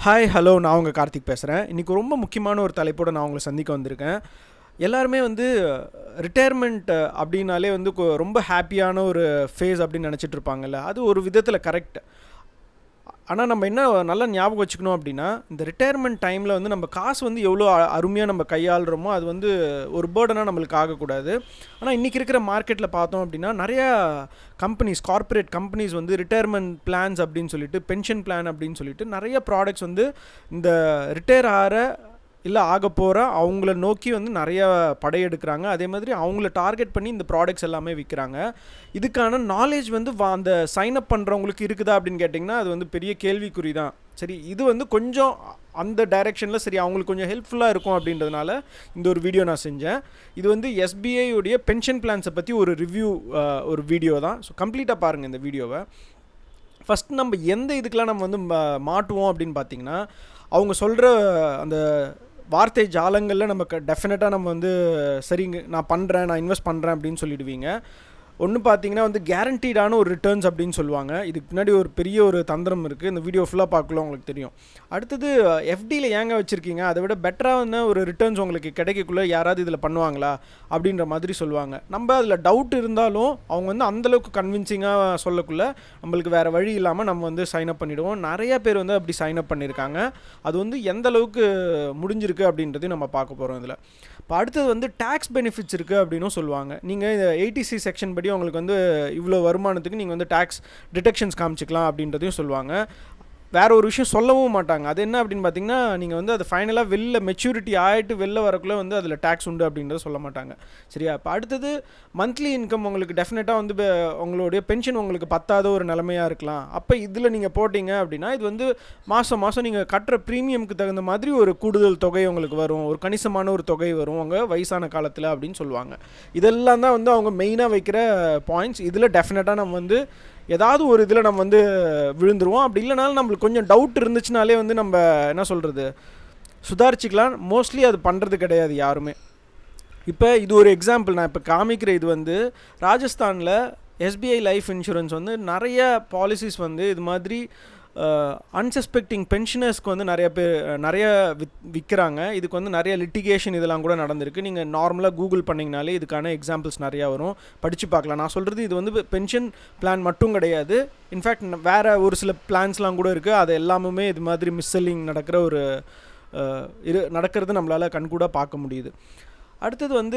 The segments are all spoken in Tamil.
ஹாய் ஹலோ நான் உங்கள் கார்த்திக் பேசுகிறேன் இன்றைக்கி ரொம்ப முக்கியமான ஒரு தலைப்போடு நான் உங்களை சந்திக்க வந்திருக்கேன் எல்லாருமே வந்து ரிட்டையர்மெண்ட் அப்படின்னாலே வந்து கொ- ரொம்ப ஹாப்பியான ஒரு ஃபேஸ் அப்படின்னு நினச்சிட்டு இருப்பாங்கல்ல அது ஒரு விதத்தில் கரெக்ட் ஆனால் நம்ம என்ன நல்லா ஞாபகம் வச்சுக்கணும் அப்படின்னா இந்த ரிட்டையர்மெண்ட் டைமில் வந்து நம்ம காசு வந்து எவ்வளோ அருமையாக நம்ம கையாளுறோமோ அது வந்து ஒரு பேர்டனாக நம்மளுக்கு ஆகக்கூடாது ஆனால் இன்றைக்கி இருக்கிற மார்க்கெட்டில் பார்த்தோம் அப்படின்னா நிறையா கம்பெனிஸ் கார்ப்பரேட் கம்பெனிஸ் வந்து ரிட்டையர்மெண்ட் பிளான்ஸ் அப்படின்னு சொல்லிட்டு பென்ஷன் பிளான் அப்படின்னு சொல்லிட்டு நிறைய ப்ராடக்ட்ஸ் வந்து இந்த ரிட்டையர் ஆகிற இல்லை ஆக போகிற அவங்கள நோக்கி வந்து நிறைய படையெடுக்கிறாங்க அதே மாதிரி அவங்கள டார்கெட் பண்ணி இந்த ப்ராடக்ட்ஸ் எல்லாமே விற்கிறாங்க இதுக்கான நாலேஜ் வந்து வா- அந்த சைன் அப் பண்ணுறவங்களுக்கு இருக்குதா அப்படின்னு கேட்டிங்கன்னா அது வந்து பெரிய கேள்விக்குறி தான் சரி இது வந்து கொஞ்சம் அந்த டைரெக்ஷனில் சரி அவங்களுக்கு கொஞ்சம் ஹெல்ப்ஃபுல்லாக இருக்கும் அப்படின்றதுனால இந்த ஒரு வீடியோ நான் செஞ்சேன் இது வந்து SBI உடைய பென்ஷன் பிளான்ஸை பற்றி ஒரு ரிவ்யூ ஒரு வீடியோ தான் ஸோ கம்ப்ளீட்டாக பாருங்கள் இந்த வீடியோவை ஃபஸ்ட் நம்ம எந்த இதுக்கெலாம் நம்ம வந்து ம- மாட்டுவோம் அப்படின்னு பார்த்தீங்கன்னா அவங்க சொல்கிற அந்த வார்த்தை ஜாலங்களில் நமக்கு டெஃபினட்டாக நம்ம வந்து சரிங்க நான் பண்ணுறேன் நான் இன்வெஸ்ட் பண்ணுறேன் அப்படின்னு சொல்லிடுவீங்க ஒன்று பார்த்தீங்கன்னா வந்து கேரண்டீடான ஒரு ரிட்டர்ன்ஸ் அப்படின்னு சொல்லுவாங்க இதுக்கு பின்னாடி ஒரு பெரிய ஒரு தந்திரம் இருக்குது இந்த வீடியோ ஃபுல்லாக பார்க்கலாம் உங்களுக்கு தெரியும் அடுத்தது எஃப்டியில் ஏங்க வச்சுருக்கீங்க அதை விட பெட்டரான ஒரு ரிட்டர்ன்ஸ் உங்களுக்கு கிடைக்கக்குள்ள யாராவது இதில் பண்ணுவாங்களா அப்படின்ற மாதிரி சொல்லுவாங்க நம்ம அதில் டவுட் இருந்தாலும் அவங்க வந்து அந்தளவுக்கு கன்வின்சிங்காக சொல்லக்குள்ள நம்மளுக்கு வேறு வழி இல்லாமல் நம்ம வந்து சைன் அப் பண்ணிவிடுவோம் நிறைய பேர் வந்து அப்படி சைன் அப் பண்ணியிருக்காங்க அது வந்து எந்த அளவுக்கு முடிஞ்சிருக்கு அப்படின்றதையும் நம்ம பார்க்க போகிறோம் இதில் இப்போ அடுத்தது வந்து டேக்ஸ் பெனிஃபிட்ஸ் இருக்குது அப்படின்னும் சொல்லுவாங்க நீங்கள் இந்த எயிட்டிசி செக்ஷன் படி உங்களுக்கு வந்து இவ்வளோ வருமானத்துக்கு நீங்கள் வந்து டேக்ஸ் டிடெக்ஷன்ஸ் காமிச்சிக்கலாம் அப்படின்றதையும் சொல்லுவாங்க வேற ஒரு விஷயம் சொல்லவும் மாட்டாங்க அது என்ன அப்படின்னு பார்த்தீங்கன்னா நீங்கள் வந்து அது ஃபைனலாக வெளில மெச்சூரிட்டி ஆகிட்டு வெளில வரக்குள்ளே வந்து அதில் டேக்ஸ் உண்டு அப்படின்றத சொல்ல மாட்டாங்க சரியா இப்போ அடுத்தது மந்த்லி இன்கம் உங்களுக்கு டெஃபினட்டாக வந்து ப- உங்களுடைய பென்ஷன் உங்களுக்கு பத்தாத ஒரு நிலைமையாக இருக்கலாம் அப்போ இதில் நீங்கள் போட்டிங்க அப்படின்னா இது வந்து மாதம் மாதம் நீங்கள் கட்டுற ப்ரீமியம்க்கு தகுந்த மாதிரி ஒரு கூடுதல் தொகை உங்களுக்கு வரும் ஒரு கணிசமான ஒரு தொகை வரும் உங்கள் வயசான காலத்தில் அப்படின்னு சொல்லுவாங்க இதெல்லாம் தான் வந்து அவங்க மெயினாக வைக்கிற பாயிண்ட்ஸ் இதில் டெஃபினட்டாக நம்ம வந்து ஏதாவது ஒரு இதில் நம்ம வந்து விழுந்துருவோம் அப்படி இல்லைனாலும் நம்மளுக்கு கொஞ்சம் டவுட் இருந்துச்சுனாலே வந்து நம்ம என்ன சொல்கிறது சுதாரிச்சுக்கலாம் மோஸ்ட்லி அது பண்ணுறது கிடையாது யாருமே இப்போ இது ஒரு எக்ஸாம்பிள் நான் இப்போ காமிக்கிற இது வந்து ராஜஸ்தானில் எஸ்பிஐ லைஃப் இன்சூரன்ஸ் வந்து நிறைய பாலிசிஸ் வந்து இது மாதிரி அன்சஸ்பெக்டிங் பென்ஷனர்ஸ்க்கு வந்து நிறைய பேர் அஹ், நிறைய வித் விற்கிறாங்க இதுக்கு வந்து நிறைய லிட்டிகேஷன் இதெல்லாம் கூட நடந்திருக்கு நீங்கள் நார்மலாக கூகுள் பண்ணிங்கனாலே இதுக்கான எக்ஸாம்பிள்ஸ் நிறையா வரும் படித்து பார்க்கலாம் நான் சொல்கிறது இது வந்து பென்ஷன் பிளான் மட்டும் கிடையாது இன்ஃபேக்ட் வேறு ஒரு சில பிளான்ஸ்லாம் கூட இருக்குது அது எல்லாமே இது மாதிரி மிஸ்செல்லிங் நடக்கிற ஒரு அஹ், இரு நடக்கிறது நம்மளால் கண்கூடாக பார்க்க முடியுது அடுத்தது வந்து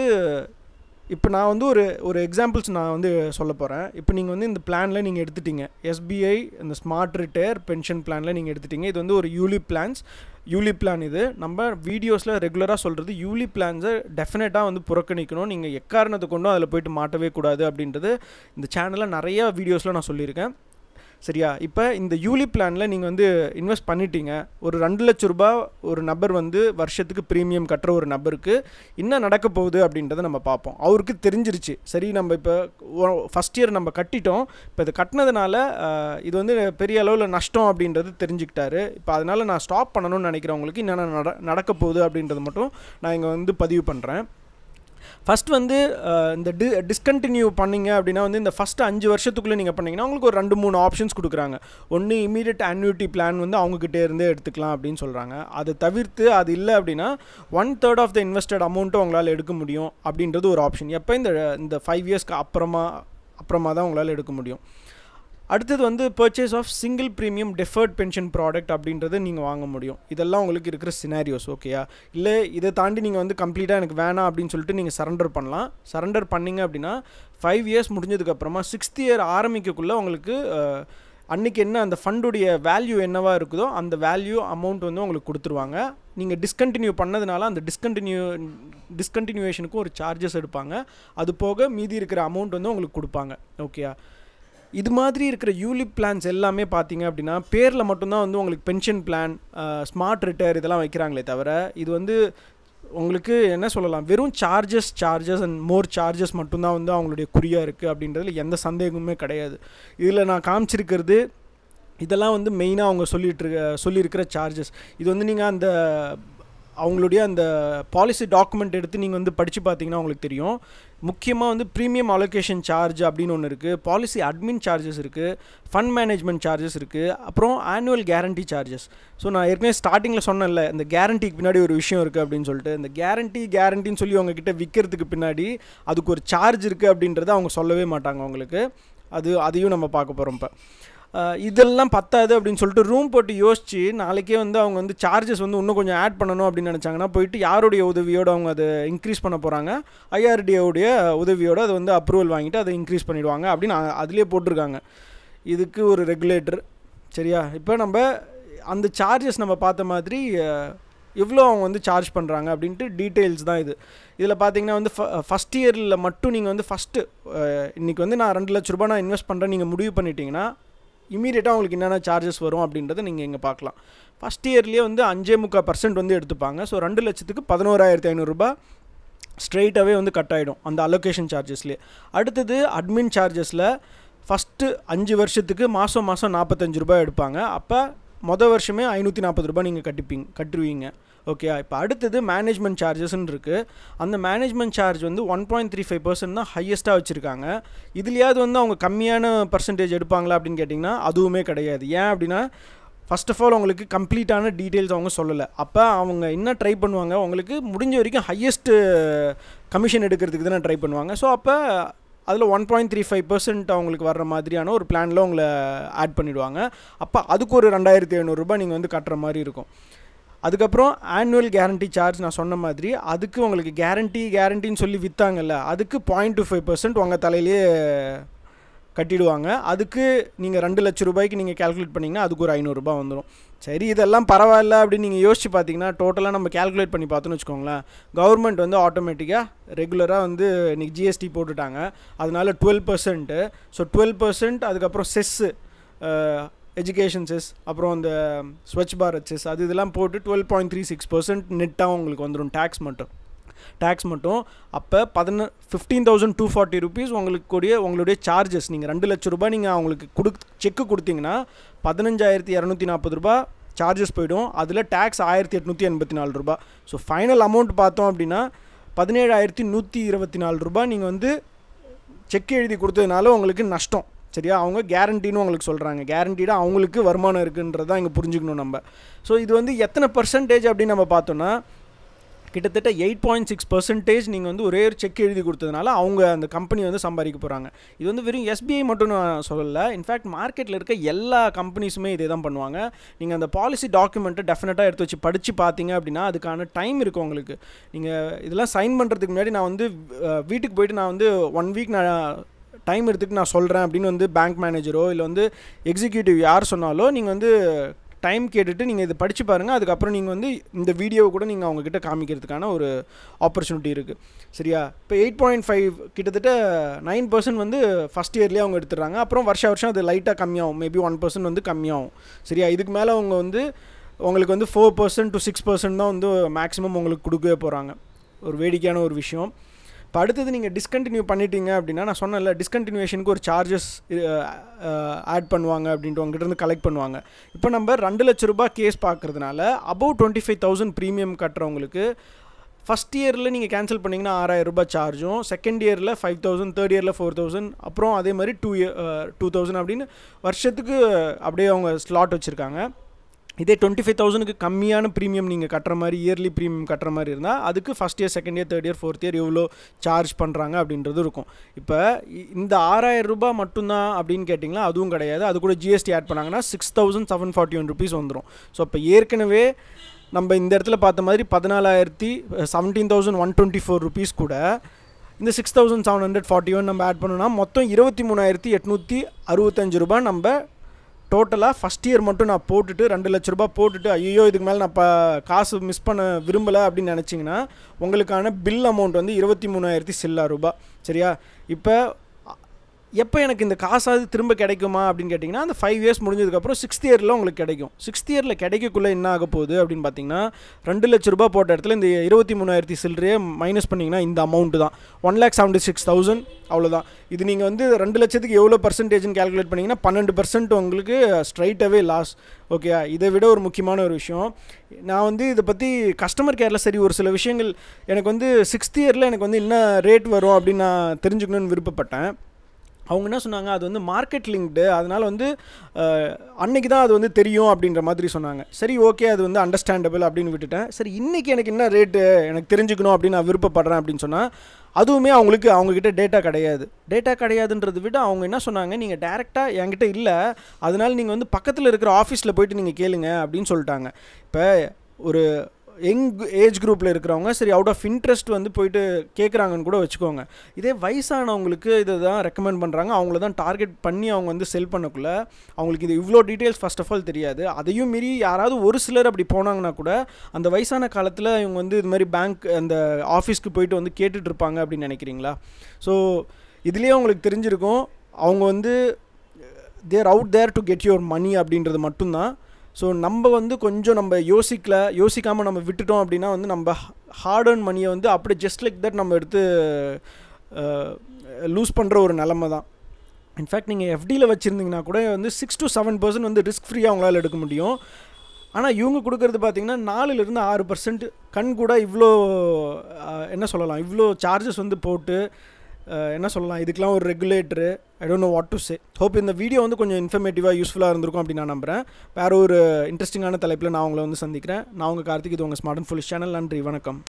இப்போ நான் வந்து ஒரு ஒரு எக்ஸாம்பிள்ஸ் நான் வந்து சொல்ல போகிறேன் இப்போ நீங்கள் வந்து இந்த பிளானில் நீங்கள் எடுத்துட்டீங்க எஸ்பிஐ இந்த ஸ்மார்ட் ரிட்டையர் பென்ஷன் பிளானில் நீங்கள் எடுத்துட்டீங்க இது வந்து ஒரு யூலி பிளான்ஸ் யூலி பிளான் இது நம்ம வீடியோஸில் ரெகுலராக சொல்கிறது யூலி பிளான்ஸை டெஃபினட்டாக வந்து புறக்கணிக்கணும் நீங்கள் எக்காரணத்தை கொண்டும் அதில் போயிட்டு மாட்டவே கூடாது அப்படின்றது இந்த சேனலில் நிறைய வீடியோஸில் நான் சொல்லியிருக்கேன் சரியா இப்போ இந்த யூலி பிளானில் நீங்கள் வந்து இன்வெஸ்ட் பண்ணிட்டீங்க ஒரு ரெண்டு லட்ச ரூபாய் ஒரு நபர் வந்து வருஷத்துக்கு ப்ரீமியம் கட்டுற ஒரு நபருக்கு என்ன நடக்க போகுது அப்படின்றத நம்ம பார்ப்போம் அவருக்கு தெரிஞ்சிருச்சு சரி நம்ம இப்போ ஃபஸ்ட் இயர் நம்ம கட்டிட்டோம் இப்போ இது கட்டினதுனால அஹ், இது வந்து பெரிய அளவில் நஷ்டம் அப்படின்றது தெரிஞ்சுக்கிட்டாரு இப்போ அதனால் நான் ஸ்டாப் பண்ணணும்னு நினைக்கிறவங்களுக்கு என்னென்ன நட நடக்க போகுது அப்படின்றது மட்டும் நான் இங்கே வந்து பதிவு பண்ணுறேன் ஃபஸ்ட் வந்து அஹ், இந்த டி டிஸ்கண்டினியூ பண்ணீங்க அப்படின்னா வந்து இந்த ஃபஸ்ட் அஞ்சு வருஷத்துக்குள்ளே நீங்கள் பண்ணீங்கன்னா உங்களுக்கு ஒரு ரெண்டு மூணு ஆப்ஷன்ஸ் கொடுக்குறாங்க ஒன்று இமீடியட் annuity பிளான் வந்து அவங்கக்கிட்டே இருந்தே எடுத்துக்கலாம் அப்படின்னு சொல்கிறாங்க அதை தவிர்த்து அது இல்லை அப்படின்னா one third of the invested அமௌண்ட்டும் உங்களால் எடுக்க முடியும் அப்படின்றது ஒரு ஆப்ஷன் எப்போ இந்த இந்த ஃபைவ் இயர்ஸ்க்கு அப்புறமா அப்புறமா தான் உங்களால் எடுக்க முடியும் அடுத்தது வந்து purchase of single premium deferred pension product அப்படின்றத நீங்கள் வாங்க முடியும் இதெல்லாம் உங்களுக்கு இருக்கிற சினாரியோஸ் ஓகேயா இல்லை இதை தாண்டி நீங்கள் வந்து கம்ப்ளீட்டாக எனக்கு வேணாம் அப்படின்னு சொல்லிட்டு நீங்கள் சரண்டர் பண்ணலாம் சரண்டர் பண்ணீங்க அப்படின்னா ஃபைவ் இயர்ஸ் முடிஞ்சதுக்கப்புறமா சிக்ஸ்த் இயர் ஆரம்பிக்கக்குள்ளே உங்களுக்கு அஹ், அன்னைக்கு என்ன அந்த ஃபண்டுடைய வேல்யூ என்னவா இருக்குதோ அந்த வேல்யூ அமௌண்ட் வந்து உங்களுக்கு கொடுத்துருவாங்க நீங்கள் டிஸ்கண்டினியூ பண்ணதுனால அந்த டிஸ்கண்டினியூ டிஸ்கண்டினியூவேஷனுக்கும் ஒரு சார்ஜஸ் எடுப்பாங்க அது போக மீதி இருக்கிற அமௌண்ட் வந்து உங்களுக்கு கொடுப்பாங்க ஓகேயா இது மாதிரி இருக்கிற யூலிப் பிளான்ஸ் எல்லாமே பார்த்தீங்க அப்படின்னா பேரில் மட்டும்தான் வந்து உங்களுக்கு பென்ஷன் பிளான் ஸ்மார்ட் ரிட்டையர் இதெல்லாம் வைக்கிறாங்களே தவிர இது வந்து உங்களுக்கு என்ன சொல்லலாம் வெறும் charges charges and more charges மட்டும்தான் வந்து அவங்களுடைய குறியாக இருக்குது அப்படின்றதுல எந்த சந்தேகமுமே கிடையாது இதில் நான் காமிச்சிருக்கிறது இதெல்லாம் வந்து மெயினாக அவங்க சொல்லிட்டு இருக்க சொல்லியிருக்கிற சார்ஜஸ் இது வந்து நீங்கள் அந்த அவங்களுடைய அந்த பாலிசி டாக்குமெண்ட் எடுத்து நீங்கள் வந்து படித்து பார்த்தீங்கன்னா உங்களுக்கு தெரியும் முக்கியமாக வந்து ப்ரீமியம் அலோகேஷன் சார்ஜ் அப்படின்னு ஒன்று இருக்குது பாலிசி அட்மின் சார்ஜஸ் இருக்குது ஃபண்ட் மேனேஜ்மெண்ட் சார்ஜஸ் இருக்குது அப்புறம் ஆனுவல் கேரண்டி சார்ஜஸ் ஸோ நான் ஏற்கனவே ஸ்டார்டிங்கில் சொன்னேன்ல இந்த கேரண்டிக்கு பின்னாடி ஒரு விஷயம் இருக்குது அப்படின்னு சொல்லிட்டு இந்த கேரண்டி கேரண்டின்னு சொல்லி அவங்கக்கிட்ட விற்கிறதுக்கு பின்னாடி அதுக்கு ஒரு சார்ஜ் இருக்குது அப்படின்றத அவங்க சொல்லவே மாட்டாங்க அவங்களுக்கு அது அதையும் நம்ம பார்க்க போகிறோம் இப்போ இதெல்லாம் பத்தாது அப்படின்னு சொல்லிட்டு ரூம் போட்டு யோசிச்சு நாளைக்கே வந்து அவங்க வந்து சார்ஜஸ் வந்து இன்னும் கொஞ்சம் ஆட் பண்ணணும் அப்படின்னு நினச்சாங்கன்னா போயிட்டு யாருடைய உதவியோடு அவங்க அதை இன்க்ரீஸ் பண்ண போகிறாங்க ஐஆர்டிஓடைய உதவியோடு அதை வந்து அப்ரூவல் வாங்கிட்டு அதை இன்க்ரீஸ் பண்ணிவிடுவாங்க அப்படின்னு அதுலேயே போட்டிருக்காங்க இதுக்கு ஒரு ரெகுலேட்டர் சரியா இப்போ நம்ம அந்த சார்ஜஸ் நம்ம பார்த்த மாதிரி எவ்வளோ அவங்க வந்து சார்ஜ் பண்ணுறாங்க அப்படின்ட்டு டீட்டெயில்ஸ் தான் இது இதில் பார்த்தீங்கன்னா வந்து ஃபஸ்ட் இயரில் மட்டும் நீங்கள் வந்து ஃபஸ்ட்டு இன்றைக்கி வந்து நான் ரெண்டு லட்ச ரூபா நான் இன்வெஸ்ட் பண்ணுறேன் நீங்கள் முடிவு பண்ணிட்டீங்கன்னா இமீடியட்டாக உங்களுக்கு என்னென்ன சார்ஜஸ் வரும் அப்படின்றத நீங்கள் இங்கே பார்க்கலாம் ஃபஸ்ட் இயர்லேயே வந்து அஞ்சே முக்கால் பர்சன்ட் வந்து எடுத்துப்பாங்க ஸோ ரெண்டு லட்சத்துக்கு பதினோராயிரத்தி ஐநூறுரூபா ஸ்ட்ரெயிட்டாகவே வந்து கட் ஆகிடும் அந்த அலோகேஷன் சார்ஜஸ்லேயே அடுத்தது அட்மின் சார்ஜஸில் ஃபஸ்ட்டு அஞ்சு வருஷத்துக்கு மாதம் மாதம் நாற்பத்தஞ்சு ரூபாய் எடுப்பாங்க அப்போ மொதல் வருஷமே ஐநூற்றி நாற்பது ரூபாய் நீங்கள் கட்டிப்பீங்க கட்டுருவீங்க ஓகே இப்போ அடுத்தது மேனேஜ்மெண்ட் சார்ஜஸ்ன்னு இருக்குது அந்த மேனேஜ்மெண்ட் சார்ஜ் வந்து one point three five percent தான் ஹையஸ்ட்டாக வச்சுருக்காங்க இதுலையாவது வந்து அவங்க கம்மியான பர்சன்டேஜ் எடுப்பாங்களா அப்படின்னு கேட்டிங்கன்னா அதுவுமே கிடையாது ஏன் அப்படின்னா ஃபஸ்ட் ஆஃப் ஆல் உங்களுக்கு கம்ப்ளீட்டான டீட்டெயில்ஸ் அவங்க சொல்லலை அப்போ அவங்க என்ன ட்ரை பண்ணுவாங்க உங்களுக்கு முடிஞ்ச வரைக்கும் ஹையஸ்ட்டு கமிஷன் எடுக்கிறதுக்கு தானே ட்ரை பண்ணுவாங்க ஸோ அப்போ அதில் one point three five percent அவங்களுக்கு வர்ற மாதிரியான ஒரு பிளானில் உங்களை ஆட் பண்ணிவிடுவாங்க அப்போ அதுக்கு ஒரு ரெண்டாயிரத்தி ஐநூறுரூபா நீங்கள் வந்து கட்டுற மாதிரி இருக்கும் அதுக்கப்புறம் ஆனுவல் கேரண்டி சார்ஜ் நான் சொன்ன மாதிரி அதுக்கு உங்களுக்கு கேரண்டி கேரண்டின்னு சொல்லி விற்றாங்கல்ல அதுக்கு பாயிண்ட் டூ ஃபைவ் பர்சன்ட் உங்கள் தலையிலே கட்டிடுவாங்க அதுக்கு நீங்கள் ரெண்டு லட்ச ரூபாய்க்கு நீங்கள் கேல்குலேட் பண்ணிங்கன்னா அதுக்கு ஒரு ஐநூறுரூபா வந்துடும் சரி இதெல்லாம் பரவாயில்ல அப்படின்னு நீங்கள் யோசிச்சு பார்த்தீங்கன்னா டோட்டலாக நம்ம கேல்குலேட் பண்ணி பார்த்தோன்னு வச்சுக்கோங்களேன் கவர்மெண்ட் வந்து ஆட்டோமேட்டிக்காக ரெகுலராக வந்து இன்றைக்கி ஜிஎஸ்டி போட்டுட்டாங்க அதனால twelve percent so twelve percent அதுக்கப்புறம் செஸ்ஸு எஜுகேஷன் செஸ் அப்புறம் அந்த ஸ்வச் பாரத் செஸ் அது இதெல்லாம் போட்டு twelve point three six percent நெட்டாக உங்களுக்கு வந்துடும் டேக்ஸ் மட்டும் டேக்ஸ் மட்டும் அப்போ பதின fifteen thousand two forty rupees உங்களுக்கு கூடிய உங்களுடைய சார்ஜஸ் நீங்கள் ரெண்டு லட்ச ரூபாய் நீங்கள் அவங்களுக்கு கொடு செக்கு கொடுத்தீங்கன்னா பதினஞ்சாயிரத்தி இரநூத்தி நாற்பது ரூபா சார்ஜஸ் போயிடும் அதில் டேக்ஸ் ஆயிரத்தி எட்நூற்றி எண்பத்தி நாலு ரூபா ஸோ ஃபைனல் அமௌண்ட் பார்த்தோம் அப்படின்னா பதினேழாயிரத்தி நூற்றி இருபத்தி நாலு ரூபா நீங்கள் வந்து செக் எழுதி கொடுத்ததுனால உங்களுக்கு நஷ்டம் சரியா அவங்க கேரண்டின்னு உங்களுக்கு சொல்கிறாங்க கேரண்டீடாக அவங்களுக்கு வருமானம் இருக்குன்றதான் இங்கே புரிஞ்சுக்கணும் நம்ம ஸோ இது வந்து எத்தனை பர்சன்டேஜ் அப்படின்னு நம்ம பார்த்தோன்னா கிட்டத்தட்ட எயிட் பாயிண்ட் சிக்ஸ் பர்சன்டேஜ் நீங்கள் வந்து ஒரே ஒரு செக் எழுதி கொடுத்ததுனால அவங்க அந்த கம்பெனி வந்து சம்பாதிக்க போகிறாங்க இது வந்து வெறும் எஸ்பிஐ மட்டும் நான் சொல்லலை இன்ஃபேக்ட் மார்க்கெட்டில் இருக்க எல்லா கம்பெனிஸுமே இதே தான் பண்ணுவாங்க நீங்கள் அந்த பாலிசி டாக்குமெண்ட்டை டெஃபினட்டாக எடுத்து வச்சு படித்து பார்த்தீங்க அப்படின்னா அதுக்கான டைம் இருக்குது உங்களுக்கு நீங்கள் இதெல்லாம் சைன் பண்ணுறதுக்கு முன்னாடி நான் வந்து வீட்டுக்கு போயிட்டு நான் வந்து ஒன் வீக் நான் டைம் எடுத்துகிட்டு நான் சொல்கிறேன் அப்படின்னு வந்து பேங்க் மேனேஜரோ இல்லை வந்து எக்ஸிக்யூட்டிவ் யார் சொன்னாலோ நீங்கள் வந்து டைம் கேட்டுட்டு நீங்கள் இதை படித்து பாருங்கள் அதுக்கப்புறம் நீங்கள் வந்து இந்த வீடியோவை கூட நீங்கள் அவங்கக்கிட்ட காமிக்கிறதுக்கான ஒரு ஆப்பர்ச்சுனிட்டி இருக்குது சரியா இப்போ எயிட் பாயிண்ட் ஃபைவ் கிட்டத்தட்ட நைன் பர்சன்ட் வந்து ஃபஸ்ட் இயர்லேயே அவங்க எடுத்துடுறாங்க அப்புறம் வருஷம் வருஷம் அது லைட்டாக கம்மியாகும் மேபி ஒன் பர்சன்ட் வந்து கம்மியாகும் சரியா இதுக்கு மேலே அவங்க வந்து உங்களுக்கு வந்து four percent to six percent தான் வந்து மேக்ஸிமம் உங்களுக்கு கொடுக்கவே போகிறாங்க ஒரு வேடிக்கையான ஒரு விஷயம் இப்போ அடுத்தது நீங்கள் டிஸ்கண்டினியூ பண்ணிட்டீங்க அப்படின்னா நான் சொன்னேன்ல டிஸ்கண்டினியூஷனுக்கு ஒரு சார்ஜஸ் ஆட் பண்ணுவாங்க அப்படின்ட்டு உங்ககிட்ட இருந்து கலெக்ட் பண்ணுவாங்க இப்போ நம்ம ரெண்டு லட்ச ரூபாய் கேஸ் பார்க்குறதுனால above twenty five thousand premium கட்டுறவங்களுக்கு ஃபஸ்ட் இயரில் நீங்கள் கேன்சல் பண்ணிங்கன்னா ஆறாயிரம் ரூபாய் சார்ஜும் செகண்ட் இயரில் ஃபைவ் தௌசண்ட் தேர்ட் இயரில் ஃபோர் தௌசண்ட் அப்புறம் அதே மாதிரி டூ இயர் டூ தௌசண்ட் அப்படின்னு வருஷத்துக்கு அப்படியே அவங்க ஸ்லாட் வச்சுருக்காங்க இதே டுவெண்ட்டி ஃபைவ் தௌசண்ட்க்கு கம்மியான ப்ரீமியம் நீங்கள் கட்டுற மாதிரி இயர்லி ப்ரீமியம் கட்டுற மாதிரி இருந்தால் அதுக்கு first year second year third year fourth year எவ்வளோ சார்ஜ் பண்ணுறாங்க அப்படின்றது இருக்கும் இப்போ இந்த ஆறாயிரம் ரூபாய் மட்டும்தான் அப்படின்னு கேட்டிங்களா அதுவும் கிடையாது அது கூட ஜிஎஸ்டி ஆட் பண்ணாங்கன்னா six thousand seven forty one rupees வந்துடும் ஸோ இப்போ ஏற்கனவே நம்ம இந்த இடத்துல பார்த்த மாதிரி பதினாலாயிரத்தி seventeen thousand one twenty four rupees கூட இந்த six thousand seven hundred forty one நம்ம ஆட் பண்ணோம்னா மொத்தம் இருபத்தி மூணாயிரத்தி எட்நூற்றி அறுபத்தஞ்சு ரூபாய் நம்ம டோட்டலாக ஃபஸ்ட் இயர் மட்டும் நான் போட்டுட்டு ரெண்டு லட்ச ரூபா போட்டுட்டு ஐயோ இதுக்கு மேலே நான் இப்போ காசு மிஸ் பண்ண விரும்பலை அப்படின்னு நினச்சிங்கன்னா உங்களுக்கான பில் அமௌண்ட் வந்து இருபத்தி மூணாயிரத்தி சில்லா ரூபா சரியா இப்போ எப்போ எனக்கு இந்த காசாவது திரும்ப கிடைக்குமா அப்படின்னு கேட்டிங்கன்னா அந்த ஃபைவ் இயர்ஸ் முடிஞ்சதுக்கப்புறம் சிக்ஸ்த் இயரில் உங்களுக்கு கிடைக்கும் சிக்ஸ்த் இயரில் கிடைக்கக்குள்ளே என்ன ஆக போகுது அப்படின்னு பார்த்தீங்கன்னா ரெண்டு லட்ச ரூபாய் போட்ட இடத்துல இந்த இருபத்தி மூணாயிரத்தி சில்லறையே மைனஸ் பண்ணிங்கன்னா இந்த அமௌண்ட்டு தான் one lakh seventy six thousand அவ்வளோதான் இது நீங்கள் வந்து ரெண்டு லட்சத்துக்கு எவ்வளோ பர்சன்டேஜ்னு கேல்குலேட் பண்ணிங்கன்னா பன்னெண்டு பர்சன்ட் உங்களுக்கு ஸ்ட்ரைட்டாகவே லாஸ் ஓகே இதை விட ஒரு முக்கியமான ஒரு விஷயம் நான் வந்து இதை பற்றி கஸ்டமர் கேரில் சரி ஒரு சில விஷயங்கள் எனக்கு வந்து சிக்ஸ்த் இயரில் எனக்கு வந்து என்ன ரேட் வரும் அப்படின்னு நான் தெரிஞ்சுக்கணும்னு விருப்பப்பட்டேன் அவங்க என்ன சொன்னாங்க அது வந்து மார்க்கெட் லிங்க்டு அதனால் வந்து அன்னைக்கு தான் அது வந்து தெரியும் அப்படின்ற மாதிரி சொன்னாங்க சரி ஓகே அது வந்து அண்டர்ஸ்டாண்டபிள் அப்படின்னு விட்டுட்டேன் சரி இன்றைக்கி எனக்கு என்ன ரேட்டு எனக்கு தெரிஞ்சுக்கணும் அப்படின்னு நான் விருப்பப்படுறேன் அப்படின்னு சொன்னால் அதுவுமே அவங்களுக்கு அவங்கக்கிட்ட டேட்டா கிடையாது டேட்டா கிடையாதுன்றதை விட அவங்க என்ன சொன்னாங்க நீங்கள் டேரெக்டாக என்கிட்ட இல்லை அதனால் நீங்கள் வந்து பக்கத்தில் இருக்கிற ஆஃபீஸில் போயிட்டு நீங்கள் கேளுங்க அப்படின்னு சொல்லிட்டாங்க இப்போ ஒரு யங் ஏஜ் குரூப்பில் இருக்கிறவங்க சரி அவுட் ஆஃப் இன்ட்ரெஸ்ட் வந்து போயிட்டு கேட்குறாங்கன்னு கூட வச்சுக்கோங்க இதே வயசானவங்களுக்கு இதை தான் ரெக்கமெண்ட் பண்ணுறாங்க அவங்கள தான் டார்கெட் பண்ணி அவங்க வந்து செல் பண்ணக்குள்ள அவங்களுக்கு இது இவ்வளோ டீட்டெயில்ஸ் ஃபர்ஸ்ட் ஆஃப் ஆல் தெரியாது அதையும் மீறி யாராவது ஒரு சிலர் அப்படி போனாங்கன்னா கூட அந்த வயசான காலத்தில் இவங்க வந்து இது மாதிரி பேங்க் அந்த ஆஃபீஸ்க்கு போயிட்டு வந்து கேட்டுட்டு இருப்பாங்க அப்படின்னு நினைக்கிறீங்களா ஸோ இதுலேயே உங்களுக்கு தெரிஞ்சிருக்கும் அவங்க வந்து they're out there to get your money அப்படின்றது மட்டும்தான் ஸோ நம்ம வந்து கொஞ்சம் நம்ம யோசிக்கல யோசிக்காமல் நம்ம விட்டுட்டோம் அப்படின்னா வந்து நம்ம ஹார்ட் அர்ன் மணியை வந்து அப்படி ஜஸ்ட் லைக் தட் நம்ம எடுத்து லூஸ் பண்ணுற ஒரு நிலமை தான் இன்ஃபேக்ட் நீங்கள் எஃப்டியில் வச்சுருந்தீங்கன்னா கூட வந்து சிக்ஸ் டு செவன் பர்சன்ட் வந்து ரிஸ்க் ஃப்ரீயாக அவங்களால எடுக்க முடியும் ஆனால் இவங்க கொடுக்கறது பார்த்தீங்கன்னா நாலுலேருந்து ஆறு பர்சன்ட் கண் கூட இவ்வளோ என்ன சொல்லலாம் இவ்வளோ சார்ஜஸ் வந்து போட்டு என்ன சொல்லலாம் இதுக்கெலாம் ஒரு regulator I don't know what to say hope இந்த வீடியோ வந்து கொஞ்சம் இன்ஃபர்மேட்டிவாக யூஸ்ஃபுல்லாக இருந்திருக்கும் அப்படின்னு நான் நம்புகிறேன் வேறு ஒரு இன்ட்ரெஸ்டிங்கான தலைப்பில் நான் உங்களை வந்து சந்திக்கிறேன் நான் உங்கள் கார்த்திக் இது உங்கள் ஸ்மார்ட் அண்ட் ஃபுல் சேனல் நன்றி வணக்கம்